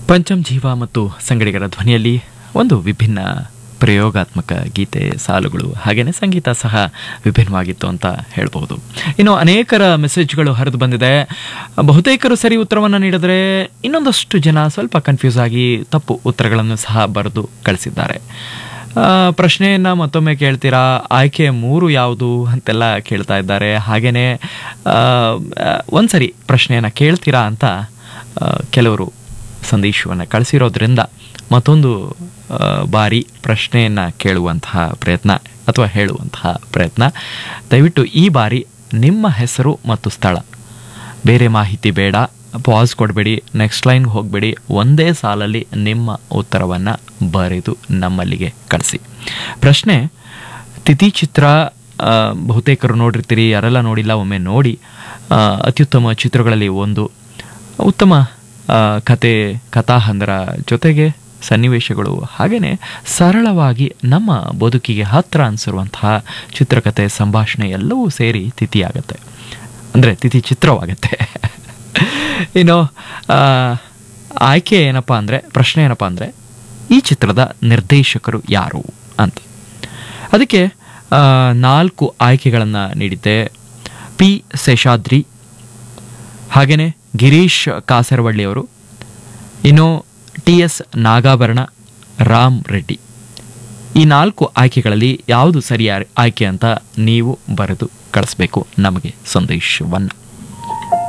ಪಂಚಮ್ ಜೀವ ಮತ್ತು ಸಂಗಡಿಗರ ಧ್ವನಿಯಲ್ಲಿ ಒಂದು ವಿಭಿನ್ನ ಪ್ರಯೋಗಾತ್ಮಕ ಗೀತೆ ಸಾಲುಗಳು ಹಾಗೆಯೇ ಸಂಗೀತ ಸಹ ವಿಭಿನ್ನವಾಗಿತ್ತು ಅಂತ ಹೇಳ್ಬೋದು ಇನ್ನು ಅನೇಕರ ಮೆಸೇಜ್ಗಳು ಹರಿದು ಬಂದಿದೆ ಬಹುತೇಕರು ಸರಿ ಉತ್ತರವನ್ನು ನೀಡಿದರೆ ಇನ್ನೊಂದಷ್ಟು ಜನ ಸ್ವಲ್ಪ ಕನ್ಫ್ಯೂಸ್ ಆಗಿ ತಪ್ಪು ಉತ್ತರಗಳನ್ನು ಸಹ ಬರೆದು ಕಳಿಸಿದ್ದಾರೆ ಆ, ಪ್ರಶ್ನೆಯನ್ನ ಮತ್ತೊಮ್ಮೆ ಕೇಳ್ತೀರಾ ಆಯ್ಕೆ ಮೂರು ಯಾವುದು ಅಂತೆಲ್ಲ ಕೇಳ್ತಾ ಇದ್ದಾರೆ ಹಾಗೇನೆ ಆ, ಆ, ಒಂದ್ಸರಿ ಪ್ರಶ್ನೆಯನ್ನ ಕೇಳ್ತೀರಾ ಅಂತ ಆ, ಕೆಲವರು ಸಂದೇಶವನ್ನು ಕಳಿಸಿರೋದ್ರಿಂದ ಮತ್ತೊಂದು ಆ, ಬಾರಿ ಪ್ರಶ್ನೆಯನ್ನ ಕೇಳುವಂತಹ ಪ್ರಯತ್ನ ಅಥವಾ ಹೇಳುವಂತಹ ಪ್ರಯತ್ನ ದಯವಿಟ್ಟು ಈ ಬಾರಿ ನಿಮ್ಮ ಹೆಸರು ಮತ್ತು ಸ್ಥಳ ಬೇರೆ ಮಾಹಿತಿ ಬೇಡ ಪಾಸ್ ಕೊಡಬೇಡಿ ನೆಕ್ಸ್ಟ್ ಲೈನ್ ಹೋಗಬೇಡಿ ಒಂದೇ ಸಾಲಲ್ಲಿ ನಿಮ್ಮ ಉತ್ತರವನ್ನು ಬರೆದು ನಮ್ಮಲ್ಲಿಗೆ ಕಳಿಸಿ ಪ್ರಶ್ನೆ ತಿಥಿ ಚಿತ್ರ ಆ, ಬಹುತೇಕರು ನೋಡಿರ್ತೀರಿ ಯಾರೆಲ್ಲ ನೋಡಿಲ್ಲ ಒಮ್ಮೆ ನೋಡಿ ಆ, ಅತ್ಯುತ್ತಮ ಚಿತ್ರಗಳಲ್ಲಿ ಒಂದು ಉತ್ತಮ ಆ, ಕತೆ ಕಥಾಹಂದರ ಜೊತೆಗೆ ಸನ್ನಿವೇಶಗಳು ಹಾಗೆಯೇ ಸರಳವಾಗಿ ನಮ್ಮ ಬದುಕಿಗೆ ಹತ್ರ ಅನಿಸಿರುವಂತಹ ಚಿತ್ರಕಥೆ ಸಂಭಾಷಣೆ ಎಲ್ಲವೂ ಸೇರಿ ತಿಥಿಯಾಗತ್ತೆ ಅಂದರೆ ತಿಥಿ ಚಿತ್ರವಾಗತ್ತೆ ಇನ್ನು ಆ, ಆಯ್ಕೆ ಏನಪ್ಪ ಅಂದರೆ ಪ್ರಶ್ನೆ ಏನಪ್ಪ ಅಂದರೆ ಈ ಚಿತ್ರದ ನಿರ್ದೇಶಕರು ಯಾರು ಅಂತ ಅದಕ್ಕೆ ಆ, ನಾಲ್ಕು ಆಯ್ಕೆಗಳನ್ನು ನೀಡಿದ್ದೆ ಪಿ ಶೇಷಾದ್ರಿ ಹಾಗೆಯೇ ಗಿರೀಶ್ ಕಾಸರವಳ್ಳಿಯವರು ಇನ್ನು ಟಿ ಎಸ್ ನಾಗಾಭರಣ ರಾಮ್ ರೆಡ್ಡಿ ಈ ನಾಲ್ಕು ಆಯ್ಕೆಗಳಲ್ಲಿ ಯಾವುದು ಸರಿಯಾದ ಆಯ್ಕೆ ಅಂತ ನೀವು ಬರೆದು ಕಳಿಸ್ಬೇಕು ನಮಗೆ ಸಂದೇಶವನ್ನು